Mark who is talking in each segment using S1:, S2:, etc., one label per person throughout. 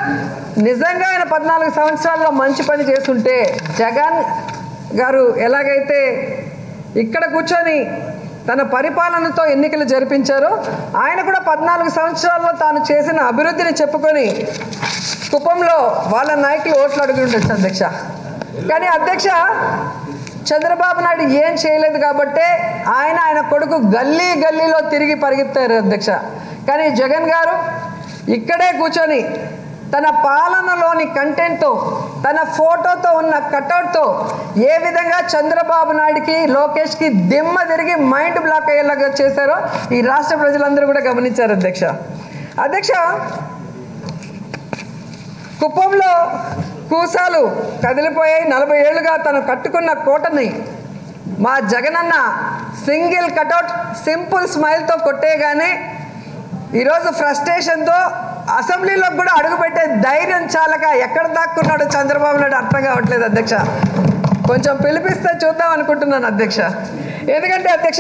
S1: నిజంగా ఆయన పద్నాలుగు సంవత్సరాల్లో మంచి పని చేస్తుంటే జగన్ గారు ఎలాగైతే ఇక్కడ కూర్చొని తన పరిపాలనతో ఎన్నికలు జరిపించారో ఆయన కూడా పద్నాలుగు సంవత్సరాల్లో తాను చేసిన అభివృద్ధిని చెప్పుకొని కుప్పంలో వాళ్ళ నాయకులు ఓట్లు అడుగుండొచ్చు అధ్యక్ష కానీ అధ్యక్ష చంద్రబాబు నాయుడు ఏం చేయలేదు కాబట్టే ఆయన ఆయన కొడుకు గల్లీ గల్లీలో తిరిగి పరిగెత్తారు అధ్యక్ష కానీ జగన్ గారు ఇక్కడే కూర్చొని తన పాలనలోని కంటెంట్తో తన ఫోటోతో ఉన్న కటౌట్తో ఏ విధంగా చంద్రబాబు నాయుడుకి లోకేష్కి దిమ్మ తిరిగి మైండ్ బ్లాక్ అయ్యేలాగా చేశారో ఈ రాష్ట్ర ప్రజలందరూ కూడా గమనించారు అధ్యక్ష అధ్యక్ష కుప్పంలో కూసాలు కదిలిపోయాయి నలభై ఏళ్ళుగా తను కట్టుకున్న కోటని మా జగనన్న సింగిల్ కటౌట్ సింపుల్ స్మైల్తో కొట్టేయగానే ఈరోజు ఫ్రస్ట్రేషన్తో అసెంబ్లీలో కూడా అడుగుపెట్టే ధైర్యం చాలక ఎక్కడ దాక్కున్నాడో చంద్రబాబు నాయుడు అర్థం కావట్లేదు అధ్యక్ష కొంచెం పిలిపిస్తే చూద్దాం అనుకుంటున్నాను అధ్యక్ష ఎందుకంటే అధ్యక్ష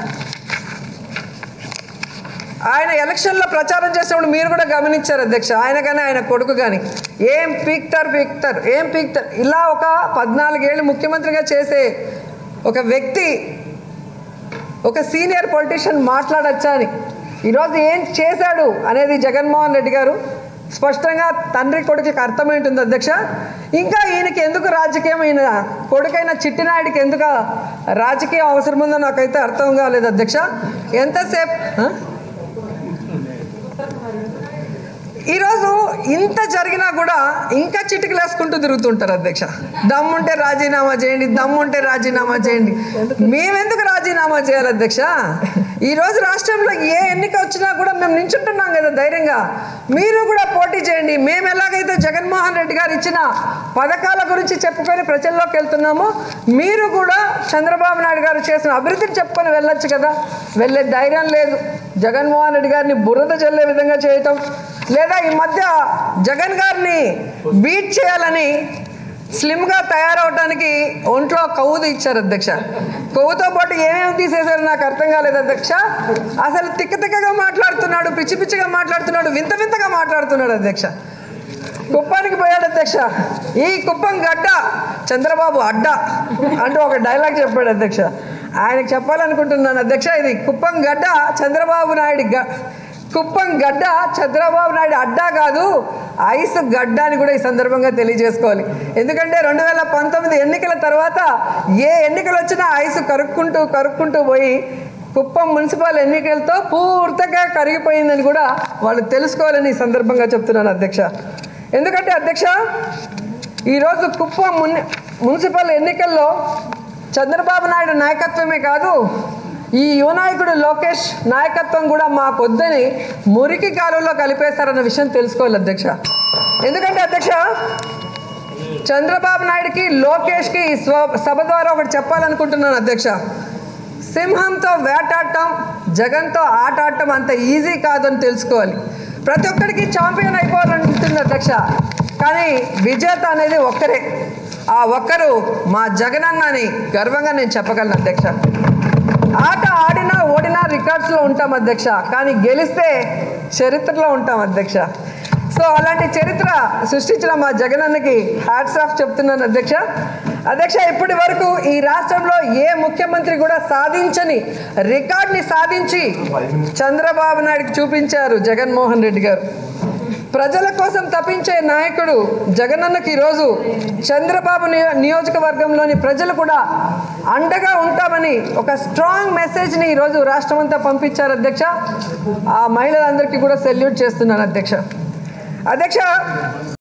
S1: ఆయన ఎలక్షన్లో ప్రచారం చేసినప్పుడు మీరు కూడా గమనించారు అధ్యక్ష ఆయన కానీ ఆయన కొడుకు కానీ ఏం పీక్తారు పీక్తారు ఏం పీక్తారు ఇలా ఒక పద్నాలుగేళ్ళు ముఖ్యమంత్రిగా చేసే ఒక వ్యక్తి ఒక సీనియర్ పొలిటీషియన్ మాట్లాడచ్చా అని ఈరోజు ఏం చేశాడు అనేది జగన్మోహన్ రెడ్డి గారు స్పష్టంగా తండ్రి కొడుకుకి అర్థమైంటుంది అధ్యక్ష ఇంకా ఈయనకి ఎందుకు రాజకీయం ఈయన కొడుకైన చిట్టినాయుడికి ఎందుకు రాజకీయం అవసరం ఉందో నాకైతే అర్థం కాలేదు అధ్యక్ష ఎంతసేపు ఆ? ఈరోజు ఇంత జరిగినా కూడా ఇంకా చిటికలు వేసుకుంటూ తిరుగుతుంటారు అధ్యక్ష దమ్ముంటే రాజీనామా చేయండి దమ్ముంటే రాజీనామా చేయండి మేమెందుకు రాజీనామా చేయాలి అధ్యక్ష ఈరోజు రాష్ట్రంలో ఏ ఎన్నిక వచ్చినా కూడా మేము నించుంటున్నాం కదా ధైర్యంగా మీరు కూడా పోటీ చేయండి మేము ఎలాగైతే జగన్మోహన్ రెడ్డి గారు ఇచ్చిన పథకాల గురించి చెప్పుకొని ప్రజల్లోకి వెళ్తున్నామో మీరు కూడా చంద్రబాబు నాయుడు గారు చేసిన అభివృద్ధిని చెప్పుకొని వెళ్ళొచ్చు కదా వెళ్ళే ధైర్యం లేదు జగన్మోహన్ రెడ్డి గారిని బురద చల్లే విధంగా చేయటం లేదా ఈ మధ్య జగన్ గారిని బీట్ చేయాలని స్లిమ్గా తయారవడానికి ఒంట్లో కొవ్వు ఇచ్చారు అధ్యక్ష కొవ్వుతో పాటు ఏమేమి తీసేశారు నాకు అర్థం కాలేదు అధ్యక్ష అసలు తిక్క తిక్కగా మాట్లాడుతున్నాడు పిచ్చి పిచ్చిగా మాట్లాడుతున్నాడు వింత వింతగా మాట్లాడుతున్నాడు అధ్యక్ష కుప్పానికి పోయాడు అధ్యక్ష ఈ కుప్పం గడ్డ చంద్రబాబు అడ్డ అంటూ ఒక డైలాగ్ చెప్పాడు అధ్యక్ష ఆయనకు చెప్పాలనుకుంటున్నాను అధ్యక్ష ఇది కుప్పం గడ్డ చంద్రబాబు నాయుడు గ కుప్పం గడ్డ చంద్రబాబు నాయుడు అడ్డా కాదు ఐస్ గడ్డ అని కూడా ఈ సందర్భంగా తెలియజేసుకోవాలి ఎందుకంటే రెండు వేల పంతొమ్మిది ఎన్నికల తర్వాత ఏ ఎన్నికలు వచ్చినా ఐస్ కరుక్కుంటూ కరుక్కుంటూ పోయి కుప్పం మున్సిపల్ ఎన్నికలతో పూర్తిగా కరిగిపోయిందని కూడా వాళ్ళు తెలుసుకోవాలని ఈ సందర్భంగా చెప్తున్నాను అధ్యక్ష ఎందుకంటే అధ్యక్ష ఈరోజు కుప్పం మున్ మున్సిపల్ ఎన్నికల్లో చంద్రబాబు నాయుడు నాయకత్వమే కాదు ఈ యువనాయకుడు లోకేష్ నాయకత్వం కూడా మాకొద్దని మురికి కాలువలో కలిపేస్తారన్న విషయం తెలుసుకోవాలి అధ్యక్ష ఎందుకంటే అధ్యక్ష చంద్రబాబు నాయుడుకి లోకేష్కి ఈ స్వ సభ ద్వారా ఒకటి చెప్పాలనుకుంటున్నాను అధ్యక్ష సింహంతో వేటాడటం జగన్తో ఆట ఆడటం అంత ఈజీ కాదని తెలుసుకోవాలి ప్రతి ఒక్కరికి ఛాంపియన్ అయిపోవాలని ఉంటుంది అధ్యక్ష కానీ విజేత అనేది ఒక్కరే ఆ ఒక్కరు మా జగనన్నని గర్వంగా నేను చెప్పగలను అధ్యక్ష ఆట ఆడినా ఓడినా రికార్డ్స్లో ఉంటాం అధ్యక్ష కానీ గెలిస్తే చరిత్రలో ఉంటాం అధ్యక్ష సో అలాంటి చరిత్ర సృష్టించిన మా జగనన్నకి హ్యాట్స్ ఆఫ్ చెప్తున్నాను అధ్యక్ష అధ్యక్ష ఇప్పటి వరకు ఈ రాష్ట్రంలో ఏ ముఖ్యమంత్రి కూడా సాధించని రికార్డ్ని సాధించి చంద్రబాబు నాయుడుకి చూపించారు జగన్మోహన్ రెడ్డి గారు ప్రజల కోసం తప్పించే నాయకుడు జగనన్నకి ఈరోజు చంద్రబాబు నియో- నియోజకవర్గంలోని ప్రజలు కూడా అండగా ఉంటామని ఒక స్ట్రాంగ్ మెసేజ్ని ఈరోజు రాష్ట్రం అంతా పంపించారు అధ్యక్ష ఆ మహిళలందరికీ కూడా సెల్యూట్ చేస్తున్నాను అధ్యక్ష అధ్యక్ష